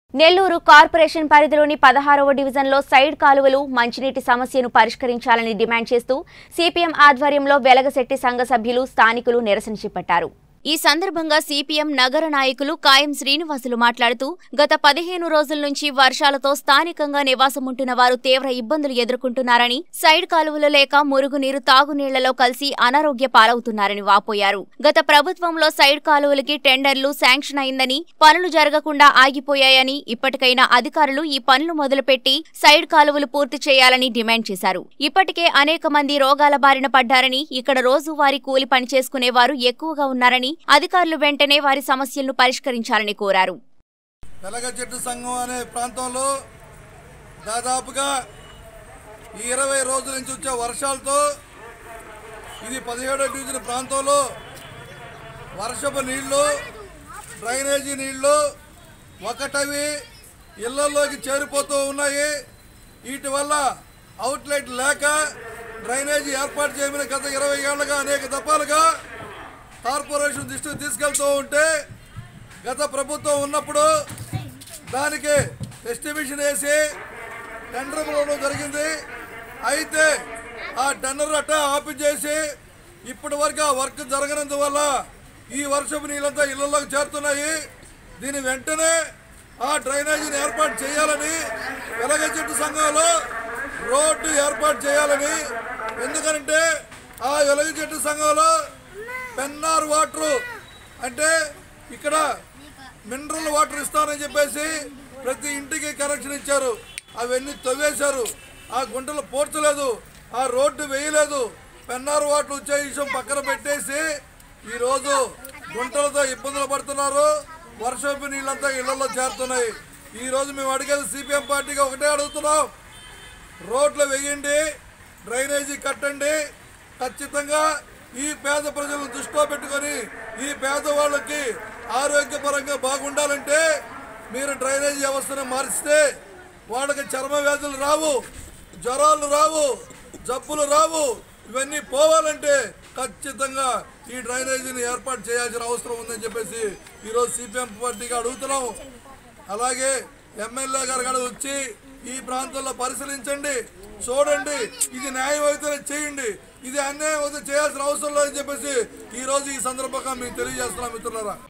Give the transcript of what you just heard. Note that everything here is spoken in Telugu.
నెల్లూరు కార్పొరేషన్ పరిధిలోని పదహారవ డివిజన్లో సైడ్ కాలువలు మంచినీటి సమస్యను పరిష్కరించాలని డిమాండ్ చేస్తూ సిపిఎం ఆధ్వర్యంలో వెలగశెట్టి సంఘ సభ్యులు స్థానికులు నిరసన చేపట్టారు ఈ సందర్భంగా సిపిఎం నగర నాయకులు కాయం శ్రీనివాసులు మాట్లాడుతూ గత పదిహేను రోజుల నుంచి వర్షాలతో స్థానికంగా నివాసముంటున్న వారు తీవ్ర ఇబ్బందులు ఎదుర్కొంటున్నారని సైడ్ కాలువలు లేక మురుగునీరు తాగునీళ్లలో కలిసి అనారోగ్య పాలవుతున్నారని వాపోయారు గత ప్రభుత్వంలో సైడ్ కాలువలకి టెండర్లు శాంక్షన్ అయిందని పనులు జరగకుండా ఆగిపోయాయని ఇప్పటికైనా అధికారులు ఈ పనులు మొదలుపెట్టి సైడ్ కాలువలు పూర్తి చేయాలని డిమాండ్ చేశారు ఇప్పటికే అనేక మంది రోగాల బారిన పడ్డారని ఇక్కడ రోజువారీ కూలి పని చేసుకునే వారు ఎక్కువగా ఉన్నారని అధికారులు వెంటనే వారి సమస్యలను పరిష్కరించాలని కోరారు వెలగ చెట్టు సంఘం అనే ప్రాంతంలో దాదాపుగా ఈ ఇరవై రోజుల నుంచి వచ్చే వర్షాలతో ఇది పదిహేడో డివిజన్ ప్రాంతంలో వర్షపు నీళ్లు డ్రైనేజీ నీళ్లు ఒకటవి ఇళ్లలోకి చేరిపోతూ ఉన్నాయి వీటి వల్ల అవుట్లెట్ లేక డ్రైనేజీ ఏర్పాటు చేయమని గత ఇరవై ఏళ్లుగా అనేక దఫాలుగా కార్పొరేషన్ దృష్టికి తీసుకెళ్తూ ఉంటే గత ప్రభుత్వం ఉన్నప్పుడు దానికి ఎస్టిమేషన్ వేసి టెండర్ పిలవడం జరిగింది అయితే ఆ టెండర్ అట్ట ఆపి చేసి ఇప్పటి వరకు ఆ వర్క్ జరగనందువల్ల ఈ వర్షపు నీళ్ళంతా ఇళ్లలోకి చేరుతున్నాయి దీని వెంటనే ఆ డ్రైనేజీని ఏర్పాటు చేయాలని వెలగ చెట్టు సంఘంలో రోడ్డు ఏర్పాటు చేయాలని ఎందుకంటే ఆ వెలగ చెట్టు సంఘంలో పెన్నార్ వాటర్ అంటే ఇక్కడ మినరల్ వాటర్ ఇస్తానని చెప్పేసి ప్రతి ఇంటికి కనెక్షన్ ఇచ్చారు అవన్నీ తవ్వేశారు ఆ గుంటలు పోర్చలేదు ఆ రోడ్డు వేయలేదు పెన్నార్ వాటర్ వచ్చే విషయం పక్కన పెట్టేసి ఈరోజు గుంటలతో ఇబ్బందులు పడుతున్నారు వర్షపు నీళ్ళంతా ఇళ్లలో చేరుతున్నాయి ఈరోజు మేము అడిగేది సిపిఎం పార్టీగా ఒకటే అడుగుతున్నాం రోడ్లు వేయండి డ్రైనేజీ కట్టండి ఖచ్చితంగా ఈ పేద ప్రజలను దృష్టిలో పెట్టుకొని ఈ పేదవాళ్ళకి ఆరోగ్యపరంగా బాగుండాలంటే మీరు డ్రైనేజీ వ్యవస్థను మారిస్తే వాళ్ళకి చర్మ వ్యాధులు రావు జ్వరాలు రావు జబ్బులు రావు ఇవన్నీ పోవాలంటే ఖచ్చితంగా ఈ డ్రైనేజీని ఏర్పాటు చేయాల్సిన అవసరం ఉందని చెప్పేసి ఈరోజు సిపిఎం పార్టీగా అడుగుతున్నాము అలాగే ఎమ్మెల్యే గారు కూడా వచ్చి ఈ ప్రాంతంలో పరిశీలించండి చూడండి ఇది న్యాయం అయితే చేయండి ఇది అన్యాయం అయితే చేయాల్సిన అవసరం లేదని చెప్పేసి ఈ రోజు ఈ సందర్భంగా మేము తెలియజేస్తున్నాం మిత్రులారా